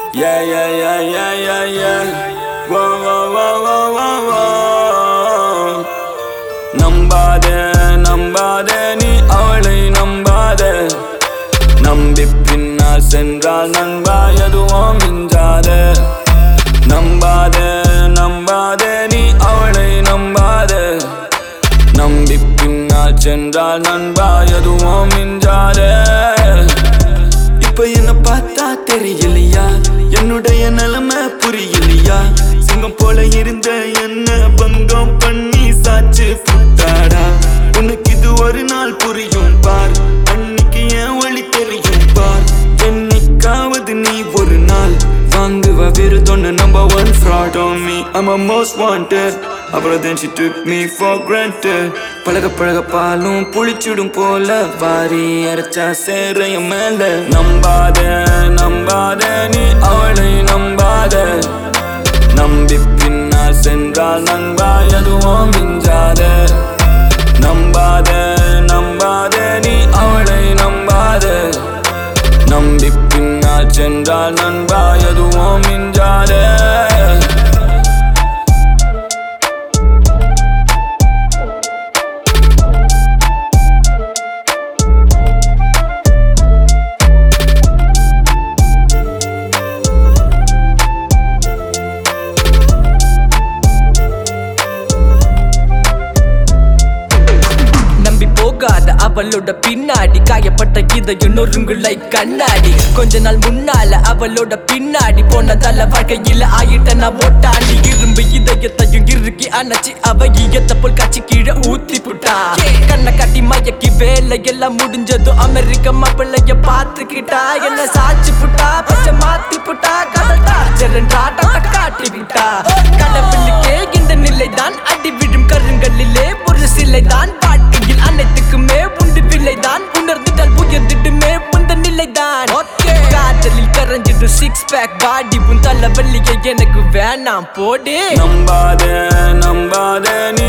Yeah, yeah, yeah, yeah, yeah, yeah. Whoa, whoa, whoa, whoa, whoa, whoa. நம்பாதே நம்பாதே நீ அவளை நம்பாதே நம்பி பின்னால் சென்றால் நண்பா எதுவும் மிஞ்சாதே நம்பாதே நம்பாதே நீ அவளை நம்பாதே நம்பி பின்னால் சென்றால் நண்பா எதுவும் மிஞ்சாதே இப்ப என்ன பார்த்தா தெரியலையா என்னுடைய நிலைமை புரியலையா சிங்கம் போல இருந்த என்ன பங்கம் பண்ணி சாச்சு புட்டாடா உனக்கு இது ஒரு நாள் புரியும் பார் அன்னைக்கு என் வழி தெரியும் பார் என்னைக்காவது நீ ஒரு நாள் வாங்குவ விருதொன்னு number one fraud on me I'm a most wanted அப்புறம் then she took me for granted பழக பழக பாலும் புளிச்சிடும் போல வாரி அரைச்சா சேரையும் மேல நம்பாத நம்பாத நீ அவளை நம்பாத நம்பி பின்னால் சென்றால் நண்பா எதுவும் மிஞ்சாத நம்பாத நம்பாத நீ அவளை நம்பாத நம்பி பின்னால் சென்றால் நண்பா எதுவும் மிஞ்சாத நம்பி போகாத அவளோட பின்னாடி காயப்பட்ட இதயம் நொறுங்குலை கண்ணாடி கொஞ்ச நாள் முன்னால அவளோட பின்னாடி போனதால வாழ்க்கையில ஆயிட்ட நான் ஓட்டாண்டி இரும்பு இதயத்தையும் இறுக்கி அணைச்சி அவ ஈயத்த போல் காட்சி கீழே ஊத்தி புட்டா கண்ணை காட்டி மயக்கி வேலை எல்லாம் முடிஞ்சதும் அமெரிக்க மாப்பிள்ளைய பார்த்துக்கிட்டா என்ன சாச்சு புட்டா பச்சை மாத்தி புட்டா கடல் டார்ச்சரன்றா காட்டி விட்டா கடவுளுக்கே இந்த நிலைதான் அடி விழும் கருங்கல்லிலே ஒரு சிலைதான் வாழ்க்கையில் அனைத்துக்குமே உண்டு விலைதான் உணர்ந்துட்டால் உயர்ந்துட்டுமே உந்த நிலைதான் காதலில் கரைஞ்சிட்டு சிக்ஸ் பேக் பாடி உன் தலைவலியை எனக்கு வேணாம் போடு நம்பாத நம்பாத